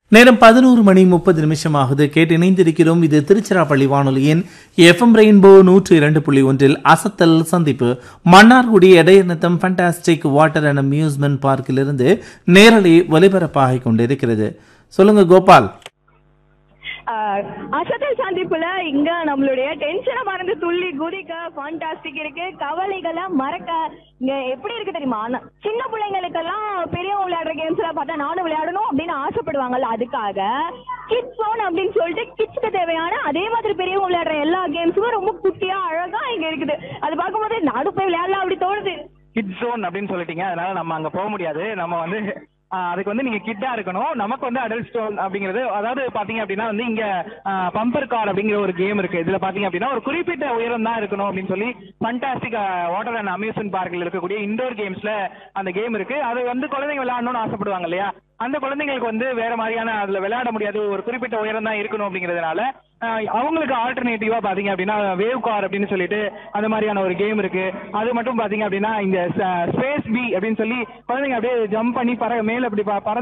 நேரம் பதினோரு மணி முப்பது நிமிஷமாகுது கேட்டு இணைந்திருக்கிறோம் இது திருச்சிராப்பள்ளி வானொலியின் எஃப்எம் ரெயின்போ நூற்று இரண்டு புள்ளி ஒன்றில் அசத்தல் சந்திப்பு Mannargudi Idayanatham fantastic water and amusement பார்க்கிலிருந்து நேரலை ஒலிபரப்பாகிக் கொண்டிருக்கிறது சொல்லுங்க கோபால் ஆஹ் அசத்தல் சந்திப்புல இங்க நம்மளுடைய டென்ஷனை மறந்து துள்ளி குதிக்க ஃபண்டாஸ்டிக் இருக்கு கவலைகளை மறக்க இங்க எப்படி இருக்கு தெரியுமா ஆனா, சின்ன பிள்ளைங்களுக்கெல்லாம் பெரியவங்க விளையாடுற கேம்ஸ் எல்லாம் பார்த்தா நானும் விளையாடணும் அப்படின்னு ஆசைப்படுவாங்கல்ல அதுக்காக கிட்ஸ் zone அப்படின்னு சொல்லிட்டு கிட்ஸ்க்கு தேவையான அதே மாதிரி பெரியவங்க விளையாடுற எல்லா கேம்ஸுமே ரொம்ப குட்டியா அழகா இங்க இருக்குது அது பார்க்கும்போது நானும் போய் விளையாடலாம் அப்படி தோணுது கிட் ஜோன் அப்படின்னு சொல்லிட்டீங்க அதனால நம்ம அங்க போக முடியாது நம்ம வந்து ஆஹ், அதுக்கு வந்து நீங்க கிட்டா இருக்கணும் நமக்கு வந்து அடல்ட் ஸ்டோன் அப்படிங்கிறது அதாவது பாத்தீங்க அப்படின்னா வந்து இங்க பம்பர் கார் அப்படிங்கிற ஒரு கேம் இருக்கு இதுல பாத்தீங்க அப்படின்னா ஒரு குறிப்பிட்ட உயரம் தான் இருக்கணும் அப்படின்னு சொல்லி ஃபண்டாஸ்டிக் வாட்டர் அண்ட் அம்யூஸ்மெண்ட் பார்க்கில் இருக்கக்கூடிய இண்டோர் கேம்ஸ்ல அந்த கேம் இருக்கு அது வந்து குழந்தைங்க விளையாடணும்னு ஆசைப்படுவாங்க இல்லையா அந்த குழந்தைங்களுக்கு வந்து வேற மாதிரியான அதுல விளையாட முடியாது ஒரு குறிப்பிட்ட உயரம் தான் இருக்கணும் அப்படிங்கிறதுனால ஆஹ், அவங்களுக்கு ஆல்டர்னேட்டிவா பாத்தீங்க அப்படின்னா வேவ் கார் அப்படின்னு சொல்லிட்டு அந்த மாதிரியான ஒரு கேம் இருக்கு அது மட்டும் பாத்தீங்க அப்படின்னா இந்த ஸ்பேஸ் பி அப்படின்னு சொல்லி குழந்தைங்க அப்படியே ஜம்ப் பண்ணி பற மேல அப்படி ப- பறந்து